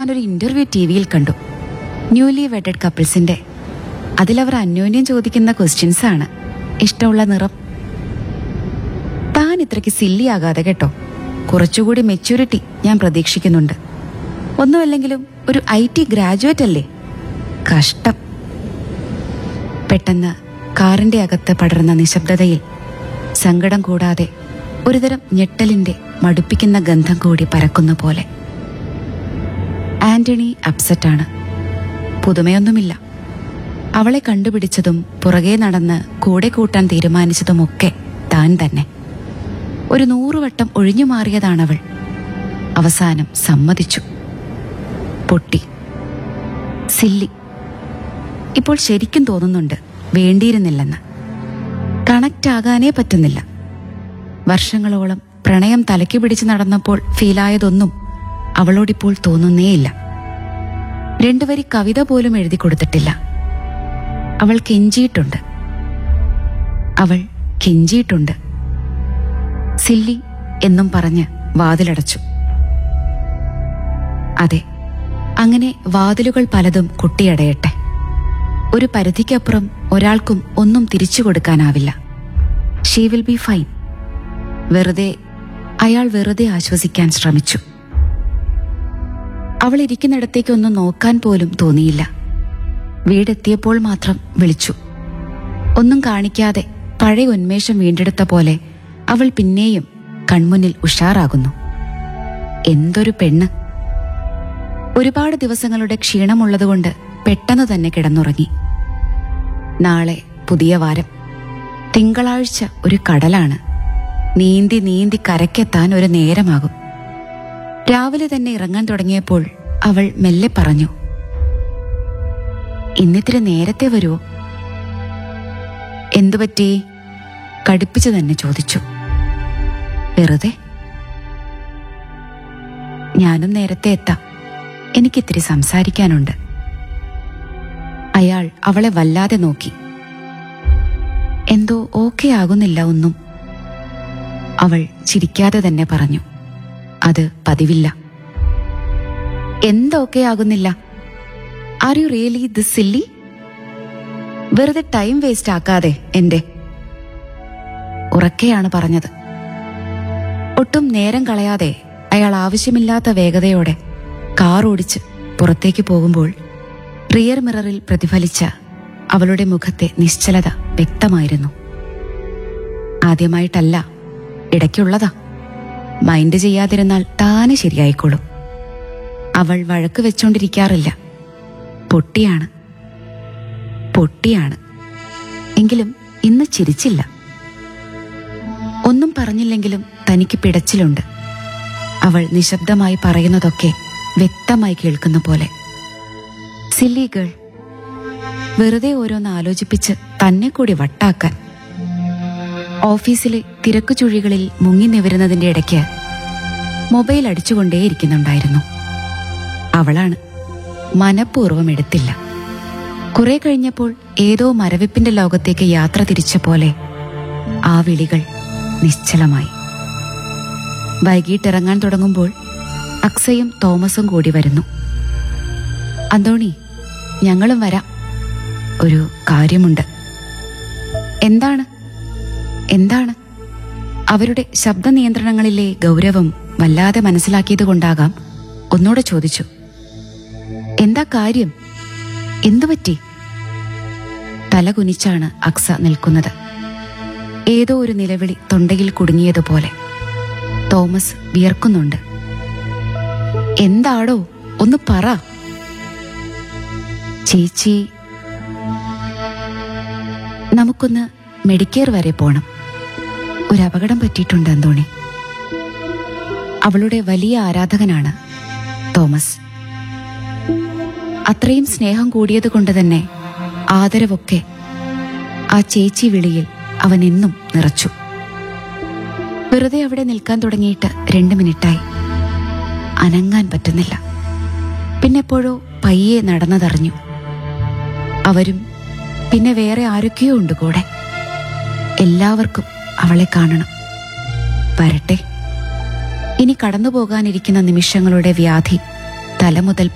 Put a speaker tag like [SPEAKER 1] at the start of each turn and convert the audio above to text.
[SPEAKER 1] ഞാനൊരു interview T വിയിൽ കണ്ടു ന്യൂലി വെഡഡ് കപ്പിൾസിന്റെ അതിലവർ അന്യോന്യം ചോദിക്കുന്ന ക്വസ്റ്റ്യൻസ് ആണ് ഇഷ്ടമുള്ള നിറം താൻ ഇത്രയ്ക്ക് സില്ലിയാകാതെ കേട്ടോ കുറച്ചുകൂടി മെച്യൂരിറ്റി ഞാൻ പ്രതീക്ഷിക്കുന്നുണ്ട് ഒന്നുമല്ലെങ്കിലും ഒരു ഐ ടി ഗ്രാജുവേറ്റ് അല്ലേ കഷ്ടം പെട്ടെന്ന് കാറിന്റെ അകത്ത് പടർന്ന നിശബ്ദതയിൽ സങ്കടം കൂടാതെ ഒരുതരം ഞെട്ടലിന്റെ മടുപ്പിക്കുന്ന ഗന്ധം കൂടി പരക്കുന്ന പോലെ ആന്റണി അപ്സെറ്റാണ് പുതുമയൊന്നുമില്ല അവളെ കണ്ടുപിടിച്ചതും പുറകെ നടന്ന് കൂടെ കൂട്ടാൻ തീരുമാനിച്ചതുമൊക്കെ താൻ തന്നെ ഒരു നൂറുവട്ടം ഒഴിഞ്ഞു മാറിയതാണവൾ അവസാനം സമ്മതിച്ചു പൊട്ടി സില്ലി ഇപ്പോൾ ശരിക്കും തോന്നുന്നുണ്ട് വേണ്ടിയിരുന്നില്ലെന്ന് കണക്റ്റ് ആകാനേ പറ്റുന്നില്ല വർഷങ്ങളോളം പ്രണയം തലയ്ക്ക് പിടിച്ച് നടന്നപ്പോൾ ഫീലായതൊന്നും അവളോടിപ്പോൾ തോന്നുന്നേയില്ല രണ്ടുവരി കവിത പോലും എഴുതി കൊടുത്തിട്ടില്ല അവൾ കെഞ്ചിയിട്ടുണ്ട് അവൾ കെഞ്ചിയിട്ടുണ്ട് സില്ലി എന്നും പറഞ്ഞ് വാതിലടച്ചു അതെ അങ്ങനെ വാതിലുകൾ പലതും കുട്ടിയടയട്ടെ ഒരു പരിധിക്കപ്പുറം ഒരാൾക്കും ഒന്നും തിരിച്ചു കൊടുക്കാനാവില്ല ഷീ വിൽ ബി ഫൈൻ വെറുതെ അയാൾ വെറുതെ ആശ്വസിക്കാൻ ശ്രമിച്ചു അവൾ ഇരിക്കുന്നിടത്തേക്കൊന്നും നോക്കാൻ പോലും തോന്നിയില്ല വീടെത്തിയപ്പോൾ മാത്രം വിളിച്ചു ഒന്നും കാണിക്കാതെ പഴയ ഉന്മേഷം വീണ്ടെടുത്ത പോലെ അവൾ പിന്നെയും കൺമുന്നിൽ ഉഷാറാകുന്നു എന്തൊരു പെണ്ണ് ഒരുപാട് ദിവസങ്ങളുടെ ക്ഷീണമുള്ളതുകൊണ്ട് പെട്ടെന്ന് തന്നെ കിടന്നുറങ്ങി നാളെ പുതിയ വാരം തിങ്കളാഴ്ച ഒരു കടലാണ് നീന്തി നീന്തി കരക്കെത്താൻ ഒരു നേരമാകും രാവിലെ തന്നെ ഇറങ്ങാൻ തുടങ്ങിയപ്പോൾ അവൾ മെല്ലെ പറഞ്ഞു ഇന്നിത്തിരി നേരത്തെ വരുമോ എന്തുപറ്റി കടുപ്പിച്ചു തന്നെ ചോദിച്ചു വെറുതെ ഞാനും നേരത്തെ എത്താം എനിക്കിത്തിരി സംസാരിക്കാനുണ്ട് അയാൾ അവളെ വല്ലാതെ നോക്കി എന്തോ ഓക്കെ ആകുന്നില്ല ഒന്നും അവൾ ചിരിക്കാതെ തന്നെ പറഞ്ഞു അത് പതിവില്ല എന്തൊക്കെ ആകുന്നില്ല are you really the silly വെറുതെ ടൈം വേസ്റ്റ് ആക്കാതെ എന്റെ ഉറക്കെയാണ് പറഞ്ഞത് ഒട്ടും നേരം കളയാതെ അയാൾ ആവശ്യമില്ലാത്ത വേഗതയോടെ കാർ ഓടിച്ച് പുറത്തേക്ക് പോകുമ്പോൾ റിയർ മിററിൽ പ്രതിഫലിച്ച അവളുടെ മുഖത്തെ നിശ്ചലത വ്യക്തമായിരുന്നു ആദ്യമായിട്ടല്ല ഇടയ്ക്കുള്ളതാ മൈൻഡ് ചെയ്യാതിരുന്നാൽ താനെ ശരിയായിക്കോളും അവൾ വഴക്ക് വെച്ചോണ്ടിരിക്കാറില്ല പൊട്ടിയാണ് പൊട്ടിയാണ് എങ്കിലും ഇന്ന് ചിരിച്ചില്ല ഒന്നും പറഞ്ഞില്ലെങ്കിലും തനിക്ക് പിടച്ചിലുണ്ട് അവൾ നിശബ്ദമായി പറയുന്നതൊക്കെ വ്യക്തമായി കേൾക്കുന്ന പോലെ സില്ലി ഗേൾ വെറുതെ ഓരോന്ന് ആലോചിപ്പിച്ച് തന്നെ കൂടി വട്ടാക്കാൻ ഓഫീസിലെ തിരക്കു ചുഴികളിൽ മുങ്ങി നിവരുന്നതിന്റെ ഇടയ്ക്ക് മൊബൈൽ അടിച്ചുകൊണ്ടേയിരിക്കുന്നുണ്ടായിരുന്നു അവളാണ് മനഃപൂർവ്വം എടുത്തില്ല കുറെ കഴിഞ്ഞപ്പോൾ ഏതോ മരവിപ്പിന്റെ ലോകത്തേക്ക് യാത്ര തിരിച്ച പോലെ ആ വിളികൾ നിശ്ചലമായി വൈകിട്ടിറങ്ങാൻ തുടങ്ങുമ്പോൾ അക്സയും തോമസും കൂടി വരുന്നു അന്തോണി ഞങ്ങളും വരാം ഒരു കാര്യമുണ്ട് എന്താണ് എന്താണ് അവരുടെ ശബ്ദ നിയന്ത്രണങ്ങളിലെ ഗൗരവം വല്ലാതെ മനസ്സിലാക്കിയത് കൊണ്ടാകാം ഒന്നുകൂടെ ചോദിച്ചു എന്താ കാര്യം എന്തുപറ്റി തല കുനിച്ചാണ് അക്സ നിൽക്കുന്നത് ഏതോ ഒരു നിലവിളി തൊണ്ടയിൽ കുടുങ്ങിയതുപോലെ തോമസ് വിയർക്കുന്നുണ്ട് എന്താടോ ഒന്ന് പറ ചേച്ചി നമുക്കൊന്ന് മെഡിക്കെയർ വരെ പോണം ഒരു അപകടം പറ്റിയിട്ടുണ്ട് അന്തോണി അവളുടെ വലിയ ആരാധകനാണ് തോമസ് അത്രയും സ്നേഹം കൂടിയത് കൊണ്ട് തന്നെ ആദരവൊക്കെ ആ ചേച്ചി വിളിയിൽ അവൻ എന്നും നിറച്ചു വെറുതെ അവിടെ നിൽക്കാൻ തുടങ്ങിയിട്ട് രണ്ട് മിനിറ്റായി അനങ്ങാൻ പറ്റുന്നില്ല പിന്നെപ്പോഴോ പയ്യെ നടന്നതറിഞ്ഞു അവരും പിന്നെ വേറെ ആരൊക്കെയോ ഉണ്ട് കൂടെ എല്ലാവർക്കും അവളെ കാണണം വരട്ടെ ഇനി കടന്നു പോകാനിരിക്കുന്ന നിമിഷങ്ങളുടെ വ്യാധി തല മുതൽ